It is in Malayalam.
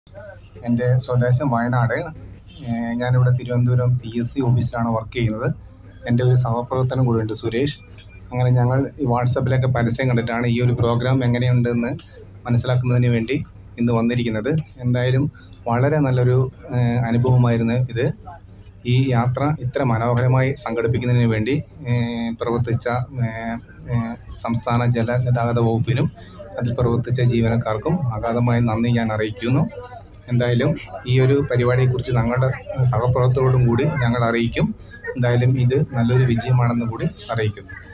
എൻ്റെ സ്വദേശം വയനാട് ഏഹ് ഞാനിവിടെ തിരുവനന്തപുരം പി എസ് സി ഓഫീസിലാണ് വർക്ക് ചെയ്യുന്നത് എൻ്റെ ഒരു സഹപ്രവർത്തനം കൂടെയുണ്ട് സുരേഷ് അങ്ങനെ ഞങ്ങൾ ഈ വാട്സപ്പിലൊക്കെ പരസ്യം കണ്ടിട്ടാണ് ഈ ഒരു പ്രോഗ്രാം എങ്ങനെയുണ്ടെന്ന് മനസ്സിലാക്കുന്നതിന് വേണ്ടി ഇന്ന് വന്നിരിക്കുന്നത് എന്തായാലും വളരെ നല്ലൊരു ഏഹ് അനുഭവമായിരുന്നു ഇത് ഈ യാത്ര ഇത്ര മനോഹരമായി സംഘടിപ്പിക്കുന്നതിന് വേണ്ടി ഏഹ് പ്രവർത്തിച്ച ഏഹ് ഏഹ് സംസ്ഥാന ജല ഗതാഗത വകുപ്പിനും അതിൽ പ്രവർത്തിച്ച ജീവനക്കാർക്കും അഗാധമായ നന്ദി ഞാൻ അറിയിക്കുന്നു എന്തായാലും ഈ ഒരു പരിപാടിയെക്കുറിച്ച് ഞങ്ങളുടെ സഹപ്രവർത്തകരോടും കൂടി ഞങ്ങൾ അറിയിക്കും എന്തായാലും ഇത് നല്ലൊരു വിജയമാണെന്ന് കൂടി അറിയിക്കുന്നു